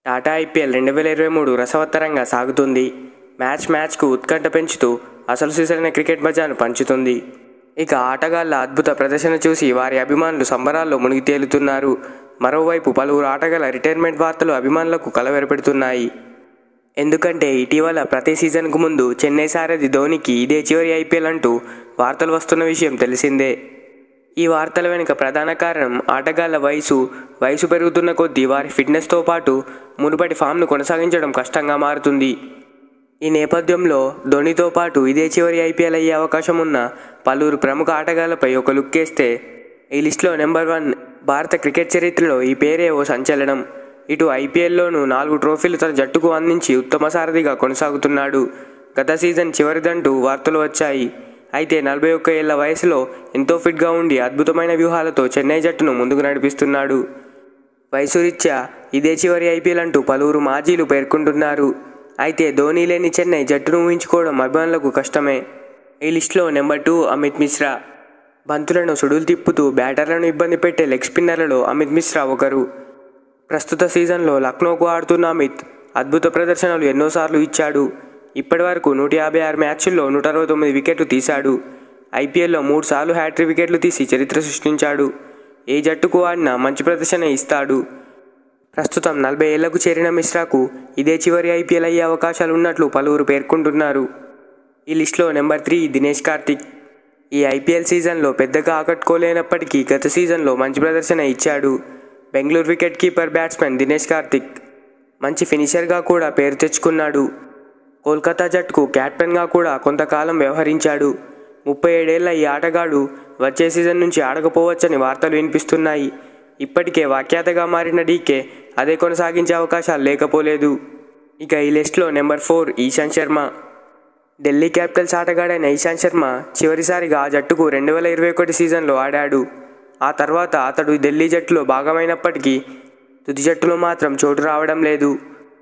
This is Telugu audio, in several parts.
టాటా ఐపీఎల్ రెండు వేల ఇరవై మూడు రసవత్తరంగా సాగుతుంది మ్యాచ్ మ్యాచ్కు ఉత్కంఠ పెంచుతూ అసలు సిసలైన క్రికెట్ మజాను పంచుతుంది ఇక ఆటగాళ్ల అద్భుత ప్రదర్శన చూసి వారి అభిమానులు సంబరాల్లో మునిగి తేలుతున్నారు మరోవైపు పలువురు ఆటగాళ్ల రిటైర్మెంట్ వార్తలు అభిమానులకు కలవరపెడుతున్నాయి ఎందుకంటే ఇటీవల ప్రతి సీజన్కు ముందు చెన్నై సారథి ధోనికి ఇదే చివరి ఐపీఎల్ అంటూ వార్తలు వస్తున్న విషయం తెలిసిందే ఈ వార్తల వెనుక ప్రధాన కారణం ఆటగాళ్ల వయసు వయసు పెరుగుతున్న కొద్దీ వారి ఫిట్నెస్తో పాటు మునుపటి ఫామ్ను కొనసాగించడం కష్టంగా మారుతుంది ఈ నేపథ్యంలో ధోనితో పాటు ఇదే చివరి ఐపీఎల్ అయ్యే అవకాశం ఉన్న పలువురు ప్రముఖ ఆటగాళ్లపై ఒక లుక్ వేస్తే ఈ లిస్టులో నెంబర్ వన్ భారత క్రికెట్ చరిత్రలో ఈ పేరే ఓ సంచలనం ఇటు ఐపీఎల్లోనూ నాలుగు ట్రోఫీలు తన జట్టుకు అందించి ఉత్తమ సారథిగా కొనసాగుతున్నాడు గత సీజన్ చివరిదంటూ వార్తలు వచ్చాయి అయితే నలభై ఒక్క ఏళ్ల వయసులో ఎంతో ఫిట్గా ఉండి అద్భుతమైన వ్యూహాలతో చెన్నై జట్టును ముందుకు నడిపిస్తున్నాడు వయసు రీత్యా ఇదే చివరి ఐపీఎల్ అంటూ పలువురు మాజీలు పేర్కొంటున్నారు అయితే ధోని లేని చెన్నై జట్టును ఊహించుకోవడం అభిమానులకు కష్టమే ఈ లిస్టులో నెంబర్ టూ అమిత్ మిశ్రా బంతులను సుడులు తిప్పుతూ బ్యాటర్లను ఇబ్బంది పెట్టే లెగ్ స్పిన్నర్లలో అమిత్ మిశ్రా ఒకరు ప్రస్తుత సీజన్లో లక్నోకు ఆడుతున్న అమిత్ అద్భుత ప్రదర్శనలు ఎన్నోసార్లు ఇచ్చాడు ఇప్పటివరకు నూట యాభై ఆరు మ్యాచ్ల్లో నూట అరవై తొమ్మిది వికెట్లు తీశాడు ఐపీఎల్లో మూడు సార్లు హ్యాట్రిక్ వికెట్లు తీసి చరిత్ర సృష్టించాడు ఏ జట్టుకు ఆడినా మంచి ప్రదర్శన ఇస్తాడు ప్రస్తుతం నలభై ఏళ్లకు చేరిన మిశ్రాకు ఇదే చివరి ఐపీఎల్ అయ్యే అవకాశాలు ఉన్నట్లు పలువురు పేర్కొంటున్నారు ఈ లిస్టులో నెంబర్ త్రీ దినేష్ కార్తిక్ ఈ ఐపీఎల్ సీజన్లో పెద్దగా ఆకట్టుకోలేనప్పటికీ గత సీజన్లో మంచి ప్రదర్శన ఇచ్చాడు Bengaluru wicket keeper batsmen Dinesh Karthik మంచి ఫినిషర్గా కూడా పేరు తెచ్చుకున్నాడు కోల్కతా జట్టుకు కెప్టెన్గా కూడా కొంతకాలం వ్యవహరించాడు ముప్పై ఏడేళ్ల ఈ ఆటగాడు వచ్చే సీజన్ నుంచి ఆడకపోవచ్చని వార్తలు వినిపిస్తున్నాయి ఇప్పటికే వాఖ్యాతగా మారిన డీకే అదే కొనసాగించే అవకాశాలు లేకపోలేదు ఇక ఈ లిస్టులో number four Ishant Sharma Delhi Capitals ఆటగాడైన ఈశాంత్ శర్మ చివరిసారిగా ఆ జట్టుకు రెండు వేల ఇరవై ఒకటి సీజన్లో ఆడాడు ఆ తర్వాత అతడు ఢిల్లీ జట్టులో భాగమైనప్పటికీ తుది జట్టులో మాత్రం చోటు రావడం లేదు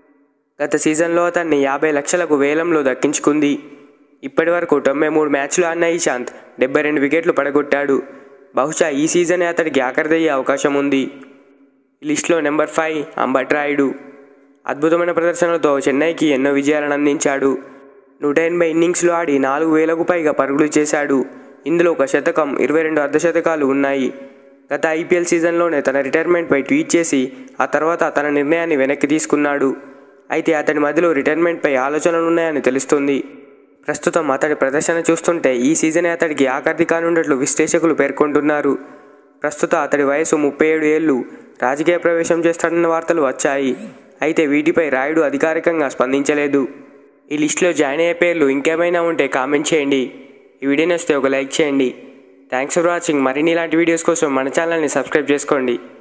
గత సీజన్లో అతన్ని యాభై లక్షలకు వేలంలో దక్కించుకుంది ఇప్పటి వరకు తొంభై మూడు మ్యాచ్లు ఆడిన ఈశాంత్ డెబ్బై రెండు వికెట్లు పడగొట్టాడు బహుశా ఈ సీజనే అతడికి ఆఖరిదయ్యే అవకాశం ఉంది ఈ లిస్టులో నెంబర్ ఫైవ్ అంబట్ రాయుడు అద్భుతమైన ప్రదర్శనలతో చెన్నైకి ఎన్నో విజయాలను అందించాడు నూట ఎనభై ఇన్నింగ్స్లు ఆడి నాలుగు వేలకు పైగా పరుగులు చేశాడు ఇందులో ఒక శతకం ఇరవై రెండు అర్ధశతకాలు ఉన్నాయి గత ఐపీఎల్ సీజన్లోనే తన రిటైర్మెంట్పై ట్వీట్ చేసి ఆ తర్వాత తన నిర్ణయాన్ని వెనక్కి తీసుకున్నాడు అయితే అతడి మధ్యలో రిటైర్మెంట్పై ఆలోచనలు ఉన్నాయని తెలుస్తుంది ప్రస్తుతం అతడి ప్రదర్శన చూస్తుంటే ఈ సీజనే అతడికి ఆఖరిది కానున్నట్లు విశ్లేషకులు పేర్కొంటున్నారు ప్రస్తుత అతడి వయసు ముప్పై ఏడు ఏళ్ళు రాజకీయ ప్రవేశం చేస్తాడన్న వార్తలు వచ్చాయి అయితే వీటిపై రాయుడు అధికారికంగా స్పందించలేదు ఈ లిస్టులో జాయిన్ అయ్యే పేర్లు ఇంకేమైనా ఉంటే కామెంట్ చేయండి ఈ వీడియో నచ్చితే ఒక లైక్ చేయండి థ్యాంక్స్ ఫర్ వాచింగ్ మరిన్ని ఇలాంటి వీడియోస్ కోసం మన ఛానల్ని సబ్స్క్రైబ్ చేసుకోండి